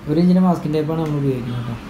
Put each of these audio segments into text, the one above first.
ഒരു ഇഞ്ചിൻ്റെ മാസ്കിൻ ടൈപ്പാണ് നമ്മൾ ഉപയോഗിക്കുന്നത് കേട്ടോ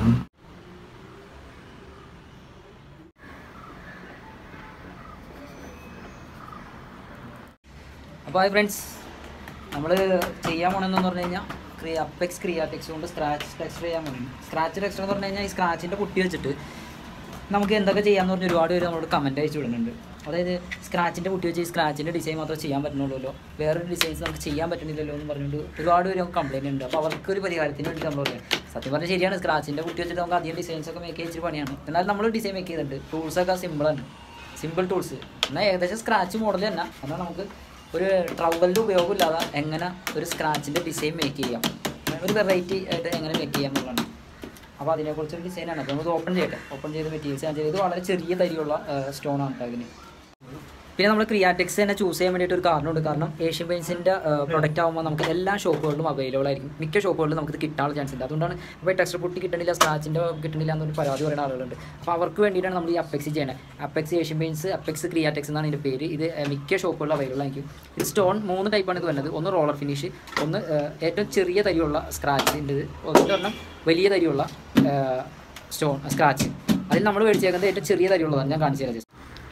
അപ്പോൾ ഹായ് ഫ്രണ്ട്സ് നമ്മൾ ചെയ്യാൻ പോണെന്ന് പറഞ്ഞു കഴിഞ്ഞാൽ ക്രിയ അപ്പെക്സ് ക്രിയാടെക്സ് കൊണ്ട് സ്ക്രാച്ച് ടെക്സ്റ്റർ ചെയ്യാൻ പോകുന്നു സ്ക്രാച്ച് ടെക്സ്റ്റർ എന്ന് പറഞ്ഞു കഴിഞ്ഞാൽ ഈ സ്ക്രാച്ചിൻ്റെ കുട്ടി വെച്ചിട്ട് നമുക്ക് എന്തൊക്കെ ചെയ്യാമെന്ന് പറഞ്ഞ് ഒരുപാട് പേര് നമ്മളോട് കമൻറ്റ് അയച്ചു വിടുന്നുണ്ട് അതായത് സ്ക്രാച്ചിൻ്റെ കുട്ടി വെച്ച് ഈ സ്ക്രാച്ചിൻ്റെ ഡിസൈൻ മാത്രമേ ചെയ്യാൻ പറ്റുന്നുള്ളൂ വേറൊരു ഡിസൈൻസ് നമുക്ക് ചെയ്യാൻ പറ്റുന്നില്ലല്ലോ എന്ന് പറഞ്ഞുകൊണ്ട് ഒരുപാട് പേര് നമുക്ക് കംപ്ലയിൻ്റ് ഉണ്ട് അപ്പോൾ അവർക്ക് ഒരു പരിഹാരത്തിന് വേണ്ടി നമ്മൾ പറയാം സത്യം പറഞ്ഞാൽ ശരിയാണ് സ്ക്രാച്ചിൻ്റെ കുട്ടി വെച്ചിട്ട് നമുക്ക് അധികം ഡിസൈൻസ് ഒക്കെ മേക്ക് ചെയ്തിട്ട് പണിയാണ് എന്നാൽ നമ്മൾ ഡിസൈൻ മേക്ക് ചെയ്തിട്ടുണ്ട് ടൂൾസൊക്കെ സിമ്പിളാണ് സിമ്പിൾ ടൂൾസ് എന്നാൽ ഏകദേശം സ്ക്രാച്ച് മോഡൽ തന്നെ എന്നാൽ നമുക്ക് ഒരു ട്രവലിൻ്റെ ഉപയോഗമില്ലാതെ എങ്ങനെ ഒരു സ്ക്രാച്ചിൻ്റെ ഡിസൈൻ മേക്ക് ചെയ്യാം ഒരു വെറൈറ്റി ആയിട്ട് എങ്ങനെ മേക്ക് ചെയ്യാം എന്നുള്ളതാണ് അപ്പോൾ അതിനെക്കുറിച്ചൊരു ഡിസൈനാണ് അപ്പോൾ നമുക്ക് ഓപ്പൺ ചെയ്യട്ടെ ഓപ്പൺ ചെയ്ത് മെറ്റീരിയൽസ് ഞാൻ ചെയ്ത് വളരെ ചെറിയ തരിയുള്ള സ്റ്റോൺ ആണ് കേട്ടോ ഇതിന് പിന്നെ നമ്മൾ ക്രിയാടെക്സ് തന്നെ ചൂസ് ചെയ്യാൻ വേണ്ടിയിട്ട് ഒരു കാരണമുണ്ട് കാരണം ഏഷ്യൻ പെയിൻസിൻ്റെ പ്രൊഡക്റ്റ് ആകുമ്പോൾ നമുക്ക് എല്ലാ ഷോപ്പുകളിലും അവൈലബിൾ ആയിരിക്കും മിക്ക ഷോപ്പുകളിലും നമുക്ക് ഇത് കിട്ടാനുള്ള ചാൻസ് ഉണ്ട് അതുകൊണ്ടാണ് ഇപ്പോൾ ടെക്സ്റ്റ് പൊട്ടി കിട്ടണില്ല സ്ക്രാച്ചിൻ്റെ കിട്ടണില്ല എന്നൊരു പരാതി പറയുന്ന ആളുകളുണ്ട് അപ്പോൾ അവർക്ക് വേണ്ടിയിട്ടാണ് നമ്മൾ ഈ അപ്പെക്സ് ചെയ്യണത് അപ്പെക്സ് ഏഷ്യൻ പെയിൻസ് അപ്പെക്സ് ക്രിയാടെക്സ് എന്നാണ് ഇതിൻ്റെ പേര് ഇത് ഏഹ്, മിക്ക ഷോപ്പുകളിലും അവൈലബിൾ ആയിരിക്കും ഇത് സ്റ്റോൺ മൂന്ന് ടൈപ്പാണ് ഇത് വരുന്നത് ഒന്ന് റോളർ ഫിനിഷ് ഒന്ന് ഏഹ്, ഏറ്റവും ചെറിയ തരിയുള്ള സ്ക്രാച്ചിൻ്റെ ഒന്നിൻ്റെ ഒരെണ്ണം വലിയ തരിയുള്ള സ്റ്റോൺ സ്ക്രാച്ച് അതിൽ നമ്മൾ മേടിച്ചേക്കുന്നത് ഏറ്റവും ചെറിയ തരിയുള്ളതാണ് ഞാൻ കാണിച്ചു തരാം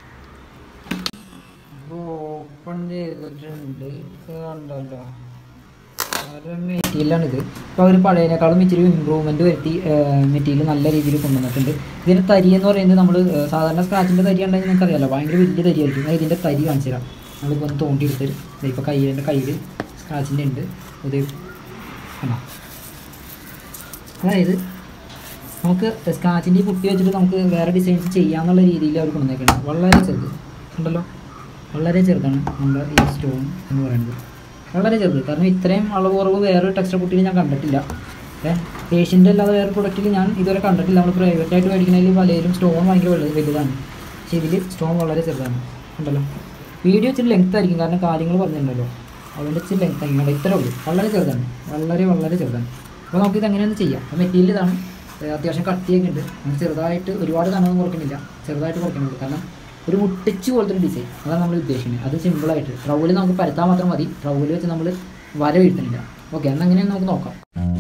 ഓപ്പൺ ചെയ്തിട്ടുണ്ട് കണ്ടല്ലോ മെറ്റീരിയലാണിത് ഇപ്പോൾ അവർ പഴയതിനേക്കാളും ഇച്ചിരി ഇമ്പ്രൂവ്മെൻറ്റ് വരുത്തി മെറ്റീരിയൽ നല്ല രീതിയിൽ കൊണ്ടുവന്നിട്ടുണ്ട് ഇതിന് തരി എന്ന് പറയുന്നത് നമ്മൾ സാധാരണ സ്ക്രാച്ചിൻ്റെ തരി ഉണ്ടെങ്കിൽ നിങ്ങൾക്ക് അറിയാമല്ലോ ഭയങ്കര വലിയ തരിയായിരിക്കും ഞാൻ ഇതിൻ്റെ തരി കാണിച്ചു തരാം നമ്മളിപ്പോൾ ഒന്ന് തോണ്ടിയെടുത്ത് ഇപ്പോൾ കയ്യിൻ്റെ കയ്യിൽ സ്ക്രാച്ചിൻ്റെ ഉണ്ട് ഇത് കണ്ടോ അതായത് നമുക്ക് സ്ക്രാച്ചിൻ്റെ ഈ കുട്ടി വെച്ചിട്ട് നമുക്ക് വേറെ ഡിസൈൻസ് ചെയ്യാന്നുള്ള രീതിയിൽ അവർ കൊണ്ടുവന്നേക്കുന്നത് വളരെ ചെറുത് ഉണ്ടല്ലോ വളരെ ചെറുതാണ് നമ്മുടെ ഈ സ്റ്റോൺ എന്ന് പറയുന്നത് വളരെ ചെറുത് കാരണം ഇത്രയും അളവ് കുറവ് വേറെ ടെക്സ്റ്റർ കുട്ടിയിൽ ഞാൻ കണ്ടിട്ടില്ല ഏഹ് ഏഷ്യൻ്റെ അല്ലാതെ വേറെ പ്രൊഡക്റ്റിൽ ഞാൻ ഇതുവരെ കണ്ടിട്ടില്ല നമ്മൾ പ്രൈവറ്റായിട്ട് മേടിക്കുന്നതിൽ പലരും സ്റ്റോൺ ഭയങ്കര വലുത് വലുതാണ് പക്ഷേ ഇതിൽ സ്റ്റോൺ വളരെ ചെറുതാണ് ഉണ്ടല്ലോ വീഡിയോ ഇച്ചിരി ലെങ്ത് ആയിരിക്കും കാരണം കാര്യങ്ങൾ പറഞ്ഞിട്ടുണ്ടല്ലോ അതുകൊണ്ട് ഇച്ചിരി ലെങ്ത് ആയിരിക്കും ഇത്രേ ഉള്ളൂ വളരെ ചെറുതാണ് വളരെ വളരെ ചെറുതാണ് അപ്പോൾ നമുക്കിത് എങ്ങനെയൊന്ന് ചെയ്യാം അപ്പോൾ മെറ്റീരിയൽ ഇതാണ് ഏഹ് അത്യാവശ്യം കട്ടിയൊക്കെ ഉണ്ട് നമുക്ക് ചെറുതായിട്ട് ഒരുപാട് കനമൊന്നും കുറയ്ക്കുന്നില്ല ചെറുതായിട്ട് കുറയ്ക്കുന്നുള്ളൂ കാരണം ഒരു മുട്ടിച്ച് പോലത്തെ ഒരു ഡിസൈൻ അതാണ് നമ്മൾ ഉദ്ദേശിക്കുന്നത് അത് സിമ്പിളായിട്ട് ട്രൗല് നമുക്ക് പരത്താൻ മാത്രം മതി ട്രൗല് വെച്ച് നമ്മൾ വര വീഴ്ത്തുന്നില്ല ഓക്കെ എന്നാൽ അങ്ങനെയൊന്ന് നമുക്ക് നോക്കാം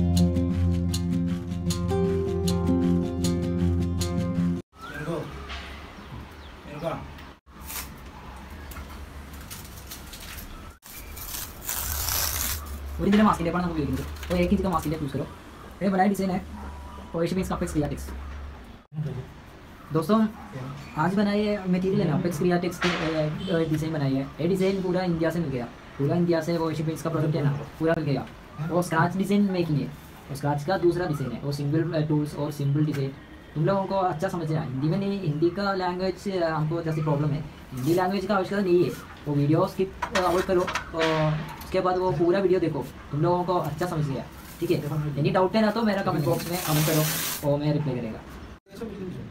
और इधर मास्क टेप हम उपयोग करेंगे तो एक इंच का मास्क टेप यूज़ करो ये बनाया डिज़ाइन है और एशियन अपेक्स क्रियाटिक्स दोस्तों आज बनाए ये मटेरियल है ना अपेक्स क्रियाटिक्स की डिज़ाइन बनाई है ये डिज़ाइन पूरा इंडिया से मिल गया पूरा इंडिया से वो एशियन का प्रोडक्ट है ना पूरा मिल गया वो स्क्रैच डिज़ाइन मेकिंग है और स्क्रैच का दूसरा डिज़ाइन है वो सिंगल टूल्स और सिंपल डिज़ाइन तुम लोगों को अच्छा समझना है हिंदी में नहीं हिंदी का लैंग्वेज हमको जैसे प्रॉब्लम है हिंदी लैंग्वेज का आवश्यकता नहीं है वो वीडियो स्किप अवॉइड करो और उसके बाद वो पूरा वीडियो देखो तुम लोगों को अच्छा समझ गया ठीक है एनी डाउट है ना तो मेरा कमेंट बॉक्स में कमेंट करो और मैं रिप्लाई करेगा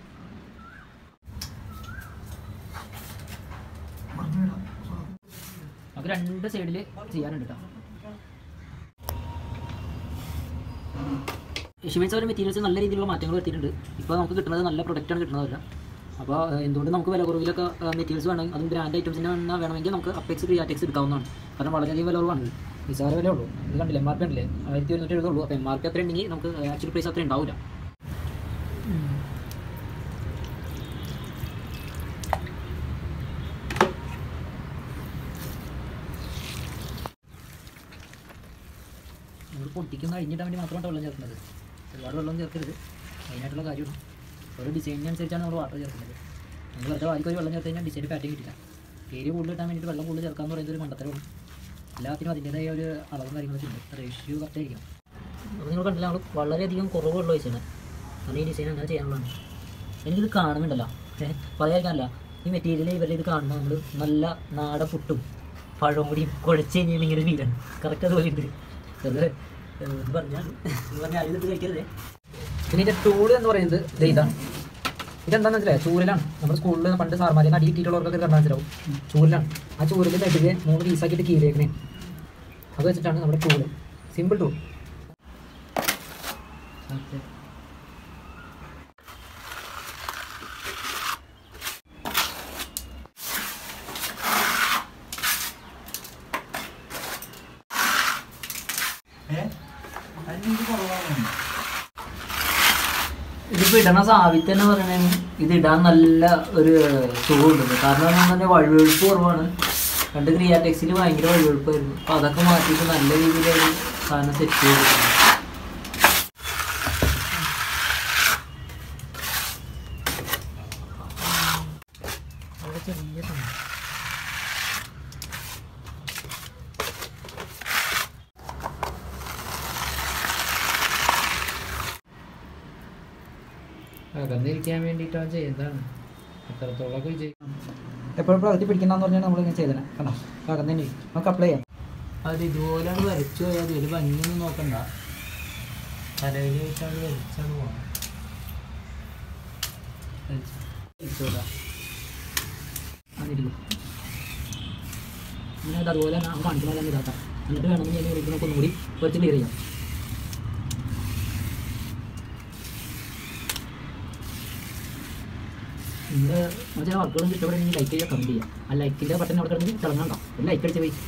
നമുക്ക് രണ്ട് സൈഡിൽ ചെയ്യാനുണ്ട് കേട്ടോ ഷിമിൻസ് ഒരു മെറ്റീരിയൽസ് നല്ല രീതിയിലുള്ള മാറ്റങ്ങൾ വരുത്തിയിട്ടുണ്ട് ഇപ്പോൾ നമുക്ക് കിട്ടുന്നത് നല്ല പ്രൊഡക്റ്റാണ് കിട്ടുന്നതല്ല അപ്പോൾ ഏഹ്, എന്തുകൊണ്ട് നമുക്ക് വില കുറവിലൊക്കെ മെറ്റീരിയൽസ് വേണം അതും ബ്രാൻഡ് ഐറ്റംസിന് വേണം വേണമെങ്കിൽ നമുക്ക് അപ്പെക്സ് ക്രിയാറ്റെക്സ് എടുക്കാവുന്നതാണ് കാരണം വളരെയധികം വില കുറവാണ് നിസാര വില ഉള്ളൂ ഇത് കണ്ടില്ല എം ആർ പി ഉണ്ടല്ലേ ആയിരത്തി ഒരുന്നൂറ്റി എഴുതുള്ളൂ അപ്പോൾ എം ആർ പി അത്ര ഉണ്ടെങ്കിൽ നമുക്ക് ആക്ച്വലി പ്രൈസ് അത്ര ഉണ്ടാവില്ല നമ്മൾ പൊട്ടിക്കുന്ന അഴിഞ്ഞിടാൻ വേണ്ടി മാത്രമാണ് വെള്ളം ചേർക്കുന്നത് ഒരുപാട് വെള്ളം ചേർക്കരുത് അതിനായിട്ടുള്ള കാര്യമാണ് ഓരോ ഡിസൈനിനനുസരിച്ചാണ് നമ്മൾ വാട്ടർ ചേർക്കുന്നത് നമ്മൾ വെറുതെ വാരിക്കൊരു വെള്ളം ചേർത്ത് കഴിഞ്ഞാൽ ഡിസൈൻ പാറ്റേൺ കിട്ടില്ല പേര് കൂടുതൽ കിട്ടാൻ വേണ്ടിയിട്ട് വെള്ളം കൂടുതൽ ചേർക്കാന്ന് പറയുന്നത് ഒരു മണ്ടത്തരമാണ് എല്ലാത്തിനും അതിൻ്റേതായ ഒരു അളവും കാര്യങ്ങളൊക്കെ ഉണ്ട് റേഷ്യോ കറക്റ്റ് ആയിരിക്കണം അപ്പോൾ നിങ്ങൾ കണ്ടില്ല നമ്മൾ വളരെയധികം കുറവ് വെള്ളം ഒഴിച്ചാണ് കാരണം ഈ ഡിസൈൻ അങ്ങനെ ചെയ്യാനുള്ളതാണ് എനിക്കിത് കാണുന്നുണ്ടല്ലോ ഏഹ് പറയാതിരിക്കാനല്ല ഈ മെറ്റീരിയൽ ഇവരുടെ ഇത് കാണുമ്പോൾ നമ്മൾ നല്ല നാടൻ പുട്ടും പഴവും കൂടിയും കുഴച്ച് കഴിഞ്ഞാൽ ഇങ്ങനെ ഫീലാണ് കറക്റ്റ് അതുപോലെ ഉണ്ട് അത് പറഞ്ഞാൽ പറഞ്ഞാൽ അതിൽ കഴിക്കരുതേ പിന്നെ ഇതിൻ്റെ ടൂൾ എന്ന് പറയുന്നത് ദേ ഇതാണ് ഇതെന്താണെന്ന് മനസ്സിലായോ ചൂരലാണ് നമ്മുടെ സ്കൂളിൽ പണ്ട് സാർമാരെ അടി കിട്ടിയിട്ടുള്ളവർക്കൊക്കെ കണ്ടാൽ മനസ്സിലാവും ചൂരലാണ് ആ ചൂരിൽ നെട്ടില് മൂന്ന് പീസാക്കിയിട്ട് കീറിയേക്കണേ അത് വെച്ചിട്ടാണ് നമ്മുടെ ടൂള് സിമ്പിൾ ടൂൾ ഏ? അതിന് ഇത് ഇതിപ്പോ ഇടണ സാവിത്ത് തന്നെ പറയണേ ഇത് ഇടാൻ നല്ല ഒരു സുഖമുണ്ട് കാരണം എന്ന് പറഞ്ഞാൽ വഴുവഴുപ്പ് കുറവാണ് പണ്ട് ക്രിയാടെക്സിൽ ഭയങ്കര വഴുവഴുപ്പായിരുന്നു അപ്പൊ അതൊക്കെ മാറ്റിയിട്ട് നല്ല രീതിയിൽ ഒരു സാധനം സെറ്റ് ചെയ്തിട്ടുണ്ട് അവിടെ ചെറിയ സാധനം. അകന്നിരിക്കാൻ വേണ്ടിയിട്ടാണ് ചെയ്യുന്നതാണ് എത്രത്തോളം വിജയിക്കണം എപ്പോഴും പ്രകൃതി പിടിക്കണമെന്ന് പറഞ്ഞാൽ നമ്മളിങ്ങനെ ചെയ്തത് കണ്ടോ അകന്നെ നമുക്ക് അപ്ലൈ ചെയ്യാം അത് ഇതുപോലെയാണ് വരച്ചു പോയാൽ അതിൽ ഭംഗിയൊന്നും നോക്കണ്ട തലയിലേക്കാണ് വരച്ചാണ് പോകണം അതിരിക്കും ഇങ്ങനെ അത് അതുപോലെ തന്നെ ആ കാണിക്കുന്ന പോലെ തന്നെ ഇതാക്കാം എന്നിട്ട് വേണമെങ്കിൽ ഞാൻ വിളിക്കുന്ന ഒന്നും കൂടി കുറച്ച് ക്ലിയർ ചെയ്യാം നിങ്ങൾ നമ്മൾ ചില വർക്കുകളും ഇഷ്ടപ്പെടുന്നെങ്കിൽ ലൈക്ക് ചെയ്യുക കമൻറ്റ് ചെയ്യുക ആ ലൈക്കിൻ്റെ ബട്ടൺ അവിടെ കിടന്ന് തിളങ്ങണ്ട ഒരു ലൈക്ക് അടിച്ച് പോയി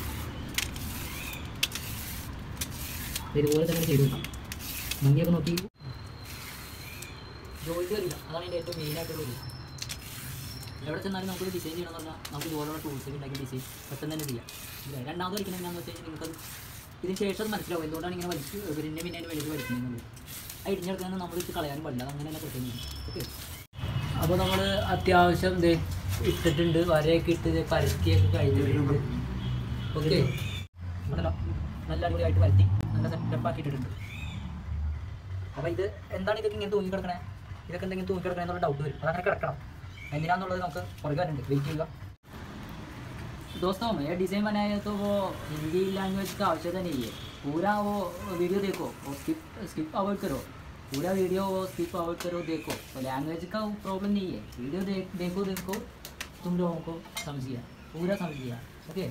ഇതുപോലെ തന്നെ ചെയ്തു നോക്കാം ഭംഗിയൊക്കെ നോക്കി ജോലിക്ക് വരില്ല അതാണ് എൻ്റെ ഏറ്റവും മെയിനായിട്ടുള്ളത് എവിടെ ചെന്നാലും നമുക്ക് ഡിസൈൻ ചെയ്യണമെന്ന് പറഞ്ഞാൽ നമുക്ക് ഇതുപോലുള്ള ടൂൾസ് ഉണ്ടാക്കി ഡിസൈൻ പെട്ടെന്ന് തന്നെ ചെയ്യാം ഇല്ലേ? രണ്ടാമത് വരയ്ക്കുന്നത് എന്താണെന്ന് വെച്ച് കഴിഞ്ഞാൽ നിങ്ങൾക്കത് ഇതിന് ശേഷം അത് മനസ്സിലാവും എന്തുകൊണ്ടാണ് ഇങ്ങനെ വലിച്ച് പിന്നെ പിന്നെ അതിന് വേണ്ടി വരയ്ക്കുന്നത് ആ ഇടിഞ്ഞെടുക്കുന്നത് നമ്മൾ ഇത് കളയാനും പാടില്ല അത് അങ്ങനെ തന്നെ പ്രത്യേകം ഓക്കെ അപ്പോൾ നമ്മൾ അത്യാവശ്യം ഇത് ഇട്ടിട്ടുണ്ട് വരയൊക്കെ ഇട്ട് ഇത് പരത്തിയൊക്കെ കഴിഞ്ഞിട്ടുണ്ട് ഓക്കെ ഉണ്ടല്ലോ നല്ല അടിപൊളിയായിട്ട് പരത്തി നല്ല സെറ്റപ്പ് ആക്കി ഇട്ടിട്ടുണ്ട് അപ്പോൾ ഇത് എന്താണ് ഇതൊക്കെ ഇങ്ങനെ തൂങ്ങി കിടക്കണേ ഇതൊക്കെ എന്തെങ്കിലും തൂങ്ങി കിടക്കണേ എന്നുള്ള ഡൗട്ട് വരും അതങ്ങനെ കിടക്കണം എന്തിനാന്നുള്ളത് നമുക്ക് പുറകെ വരുന്നുണ്ട് വെയിറ്റ് ചെയ്യുക दोस्तों ये डिज़ाइन बनाया तो वो हिंदी लैंग्वेज का आवश्यकता नहीं है पूरा वो वीडियो देखो वो स्किप स्किप अवॉइड करो पूरा वीडियो वो स्किप अवॉइड करो देखो तो लैंग्वेज का प्रॉब्लम नहीं है वीडियो देख देखो देखो तुम लोगों को समझ गया पूरा समझ गया ओके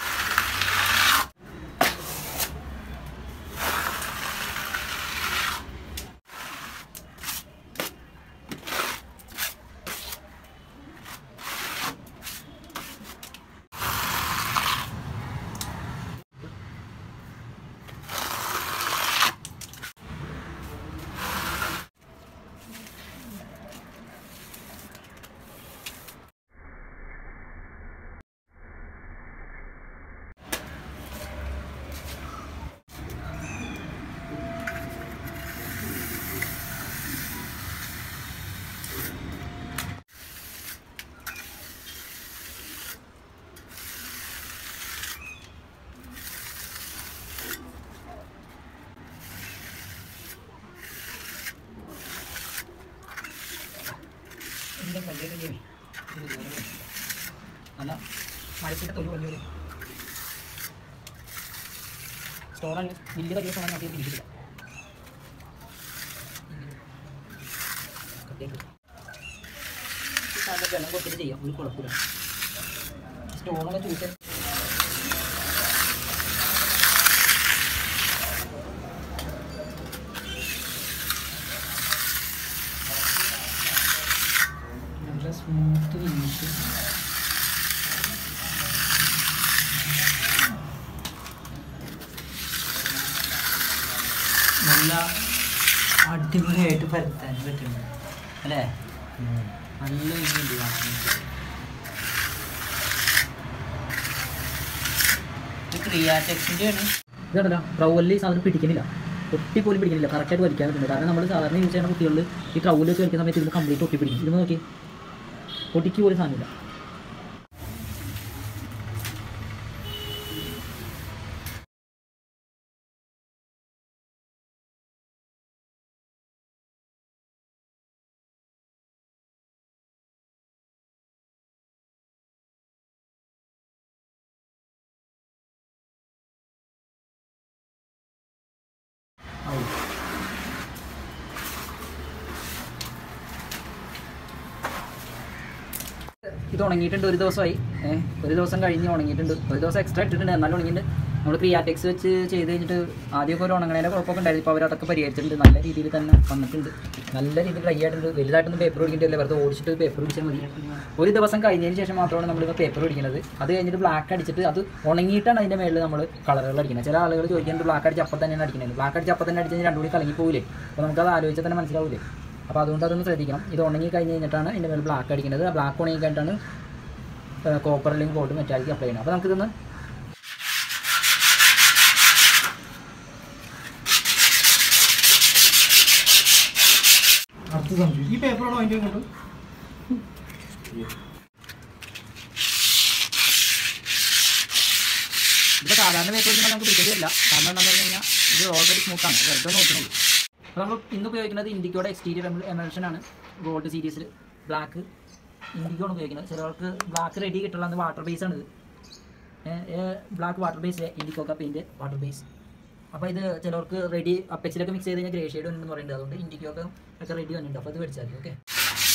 അല്ല മഴച്ചിട്ട് തൊഴിൽ വലിയ സ്റ്റോറാണ് വലിയ വലിയ സ്റ്റോറാണ് നമുക്ക് ഇരിക്കില്ല സാധനം വെള്ളം കൊടുത്തിട്ട് ചെയ്യാം ഒരു കുഴപ്പമില്ല സ്റ്റോണൊക്കെ ചൂസ് നല്ല സ്മൂത്ത് ഫിനിഷ് നല്ല അടിപൊളിയായിട്ട് പരത്താൻ പറ്റുന്നുണ്ട് അല്ലേ നല്ല ഭംഗിയുണ്ട് കാണാനായിട്ട് ഇത് ക്രിയാടെക്സിൻ്റെ ആണ് ഇതല്ല ട്രൗവലിൽ സാധനം പിടിക്കുന്നില്ല ഒട്ടി പോലും പിടിക്കുന്നില്ല കറക്റ്റായിട്ട് വലിക്കാൻ പറ്റുന്നത് കാരണം നമ്മൾ സാധാരണ യൂസ് ചെയ്യുന്ന കുട്ടികളിൽ ഈ ട്രൗവൽ വെച്ച് കളിക്കുന്ന സമയത്ത് ഇത് കംപ്ലീറ്റ് ഒട്ടി പിടിക്കും ഇത് നോക്കി ഒട്ടിക്ക് പോലും സാധനമില്ല ഇത് ഉണങ്ങിയിട്ടുണ്ട് ഒരു ദിവസമായി ഏഹ് ഒരു ദിവസം കഴിഞ്ഞ് ഉണങ്ങിയിട്ടുണ്ട് ഒരു ദിവസം എക്സ്ട്രാ ഇട്ടിട്ടുണ്ട് എന്നാലും ഉണങ്ങിയിട്ടുണ്ട് നമ്മൾ ക്രിയാടെക്സ് വെച്ച് ചെയ്ത് കഴിഞ്ഞിട്ട് ആദ്യമൊക്കെ ഒരു ഉണങ്ങണേൻ്റെ കുഴപ്പമൊക്കെ ഉണ്ടായിരുന്നു ഇപ്പോൾ അവരതൊക്കെ പരിഹരിച്ചിട്ടുണ്ട് നല്ല രീതിയിൽ തന്നെ വന്നിട്ടുണ്ട് നല്ല രീതിയിൽ ഡ്രൈ ആയിട്ടുണ്ട് വലുതായിട്ടൊന്നും പേപ്പർ പിടിക്കേണ്ടില്ല വെറുതെ ഓടിച്ചിട്ട് പേപ്പർ പിടിച്ചാൽ മതി ഒരു ദിവസം കഴിഞ്ഞതിന് ശേഷം മാത്രമാണ് നമ്മളിപ്പോൾ പേപ്പർ പിടിക്കുന്നത് അത് കഴിഞ്ഞിട്ട് ബ്ലാക്ക് അടിച്ചിട്ട് അത് ഉണങ്ങിയിട്ടാണ് അതിൻ്റെ മേളിൽ നമ്മൾ കളറുകൾ അടിക്കുന്നത് ചില ആളുകൾ ചോദിക്കുന്നത് ബ്ലാക്ക് അടിച്ച് അപ്പം തന്നെയാണ് അടിക്കുന്നത് ബ്ലാക്ക് അടിച്ച് അപ്പം തന്നെ അടിച്ച് കഴിഞ്ഞാൽ രണ്ടുകൂടി കലങ്ങി പോകില്ലേ അപ്പോൾ നമുക്കത് ആലോചിച്ചാൽ തന്നെ മനസ്സിലാവില്ലേ അപ്പോൾ അതുകൊണ്ട് അതൊന്ന് ശ്രദ്ധിക്കണം ഇത് ഉണങ്ങി കഴിഞ്ഞ് കഴിഞ്ഞിട്ടാണ് ഇതിൻ്റെ മേലെ ബ്ലാക്ക് അടിക്കുന്നത് ആ ബ്ലാക്ക് ഉണങ്ങി കഴിഞ്ഞിട്ടാണ് കോപ്പർ അല്ലെങ്കിൽ ഗോൾഡ് മെറ്റാലിക് അപ്ലൈ ചെയ്യണം അപ്പോൾ നമുക്കിതൊന്ന് അടുത്ത സംശയം ഈ പേപ്പറാണോ അതിൻ്റെ കൊണ്ട് ഇത് സാധാരണ പേപ്പർ വെച്ചാൽ നമുക്ക് പിടിക്കത്തില്ല കാരണം എന്താണെന്ന് പറഞ്ഞു കഴിഞ്ഞാൽ ഇത് ഓൾറെഡി സ്മൂത്താണ് വെറുതെ നോക്കുന്നുള്ളൂ അപ്പോൾ നമ്മൾ ഇന്ന് ഉപയോഗിക്കുന്നത് ഇൻഡിക്കോയുടെ എക്സ്റ്റീരിയർ എമൽഷൻ ആണ് ഗോൾഡ് സീരീസിൽ ബ്ലാക്ക് ഇൻഡിക്കോ ആണ് ഉപയോഗിക്കുന്നത് ചിലർക്ക് ബ്ലാക്ക് റെഡി കിട്ടുള്ള വാട്ടർ ബേസ് ആണ് ഇത് ബ്ലാക്ക് വാട്ടർ ബേസ് ഇൻഡിക്കോ കപ്പിൻ്റെ വാട്ടർ ബേസ് അപ്പോൾ ഇത് ചിലർക്ക് റെഡി അപ്പെക്സിലൊക്കെ മിക്സ് ചെയ്ത് കഴിഞ്ഞാൽ ഗ്രേ ഷെയ്ഡ് ഉണ്ടെന്ന് പറയുന്നത് അതുകൊണ്ട് ഇൻഡിക്കോ ഒക്കെ ഒക്കെ റെഡി വന്നിട്ടുണ്ട് അപ്പോൾ അത് മേടിച്ചാൽ മതി ഓക്കെ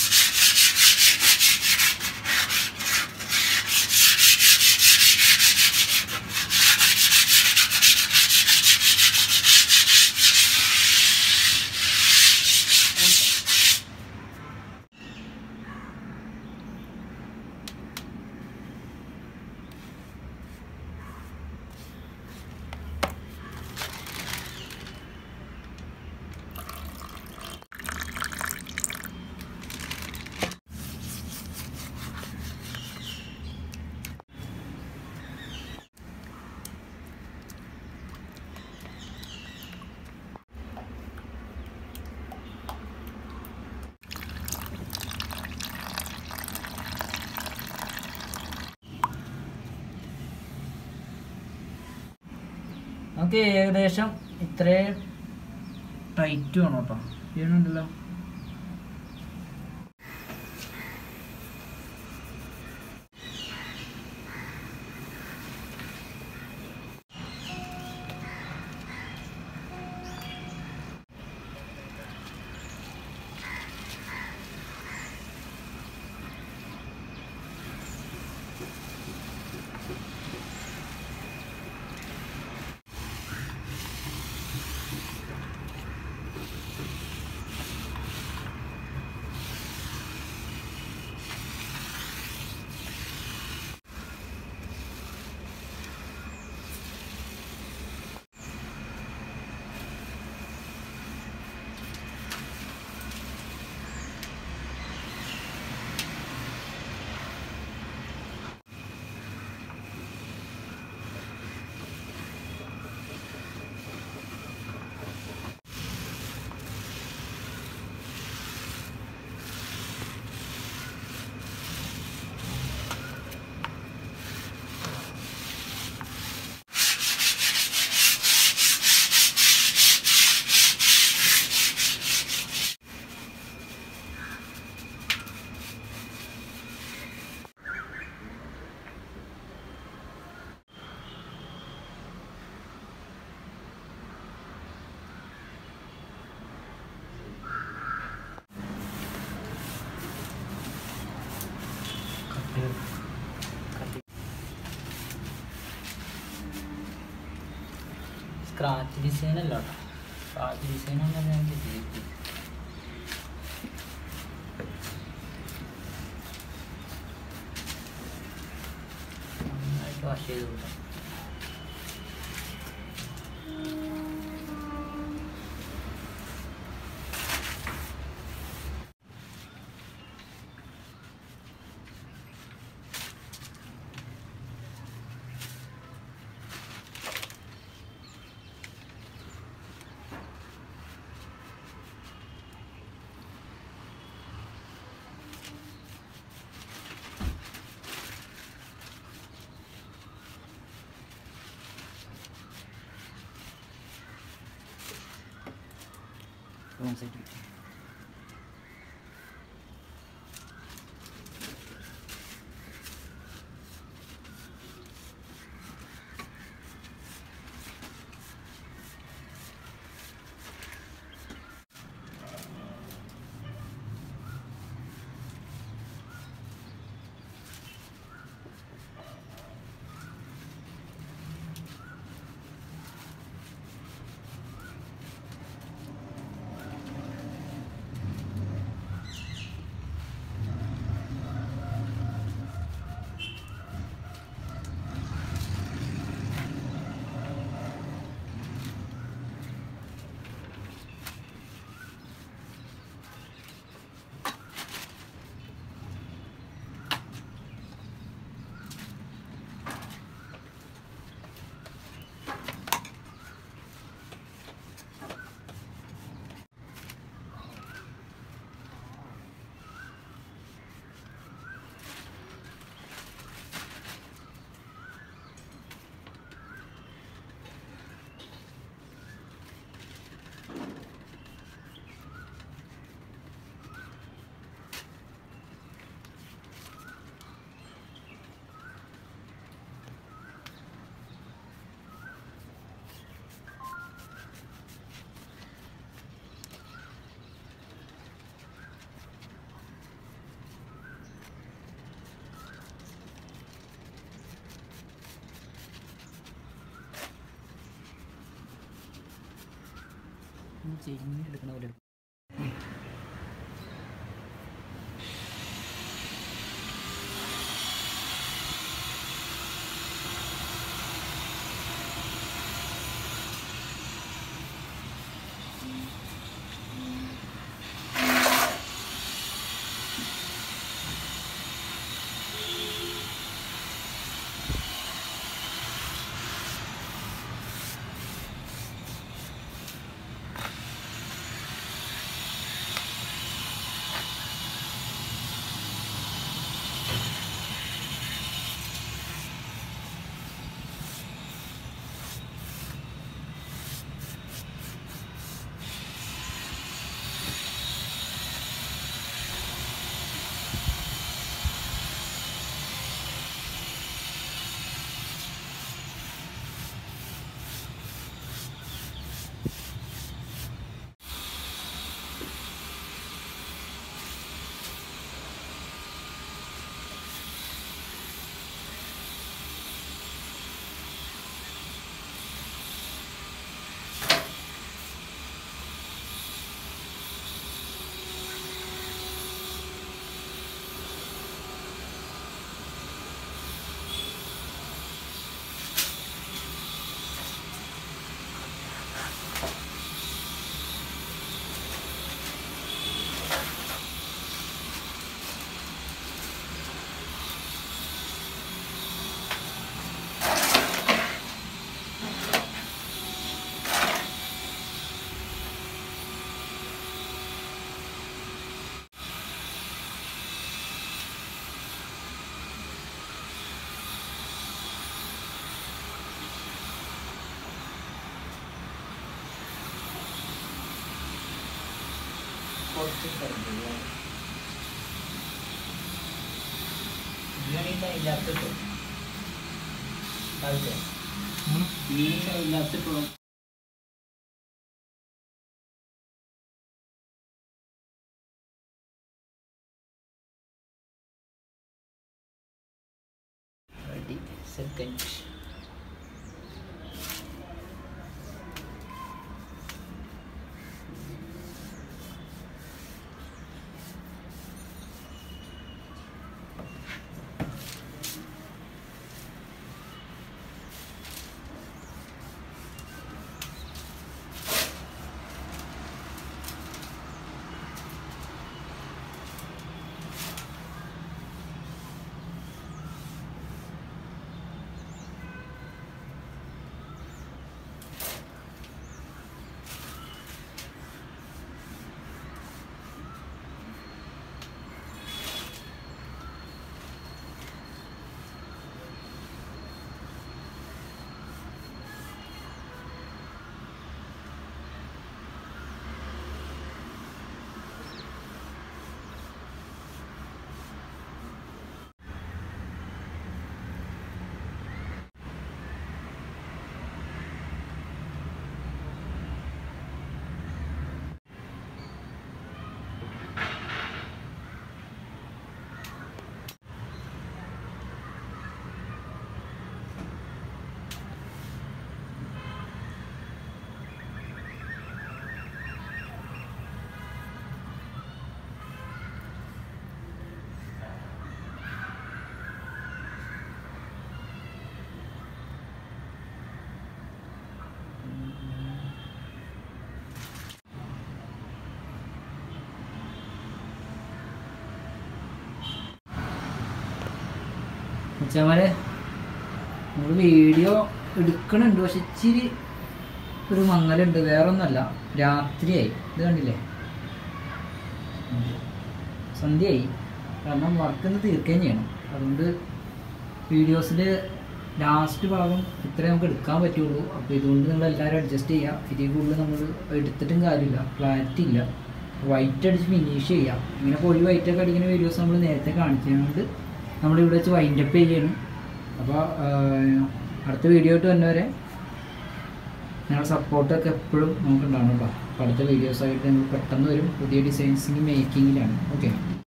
നമുക്ക് ഏകദേശം ഇത്രയും ടൈറ്റ് വേണം കേട്ടോ ചെയ്യണുണ്ടല്ലോ സ്ക്രാച്ച് ഡിസൈൻ അല്ല കേട്ടോ സ്ക്രാച്ച് ഡിസൈൻ ഒന്നും ഞാൻ കിട്ടിയിട്ട് നന്നായിട്ട് വാഷ് ചെയ്ത് കൊടുക്കാം റൂം സൈഡ് ചെരിഞ്ഞ് എടുക്കണ പോലെ എടുക്കും. കുറച്ച് കറണ്ട് വേണം. ഇതിനാണെങ്കിൽ ഇല്ലാത്തിട്ടോ താഴത്തെ ഈ ഇല്ലാത്തിട്ടോ ready second ഉച്ചമാരെ നമ്മൾ വീഡിയോ എടുക്കണുണ്ട് പക്ഷെ ഇച്ചിരി ഒരു മങ്ങലുണ്ട് വേറെ ഒന്നല്ല രാത്രിയായി ഇത് കണ്ടില്ലേ സന്ധ്യയായി കാരണം വർക്ക് ഒന്ന് തീർക്കുകയും ചെയ്യണം അതുകൊണ്ട് വീഡിയോസിൽ ലാസ്റ്റ് ഭാഗം ഇത്രേ നമുക്ക് എടുക്കാൻ പറ്റുള്ളൂ അപ്പോൾ ഇതുകൊണ്ട് നിങ്ങൾ എല്ലാവരും അഡ്ജസ്റ്റ് ചെയ്യുക ഇതിൽ കൂടുതൽ നമ്മൾ എടുത്തിട്ടും കാര്യമില്ല ക്ലാരിറ്റി ഇല്ല വൈറ്റ് അടിച്ച് ഫിനിഷ് ചെയ്യാം ഇങ്ങനെ പൊടി വൈറ്റൊക്കെ അടിക്കുന്ന വീഡിയോസ് നമ്മൾ നേരത്തെ കാണിച്ചതുകൊണ്ട് നമ്മളിവിടെ വെച്ച് വൈൻഡപ്പ് ചെയ്യണം അപ്പോൾ അടുത്ത വീഡിയോ ആയിട്ട് വന്നവരെ ഞങ്ങളുടെ സപ്പോർട്ടൊക്കെ എപ്പോഴും നമുക്ക് ഉണ്ടാവണം കേട്ടോ അപ്പോൾ അടുത്ത വീഡിയോസായിട്ട് ഞങ്ങൾ പെട്ടെന്ന് വരും പുതിയ ഡിസൈൻസിങ് മേക്കിങ്ങിലാണ് ഓക്കെ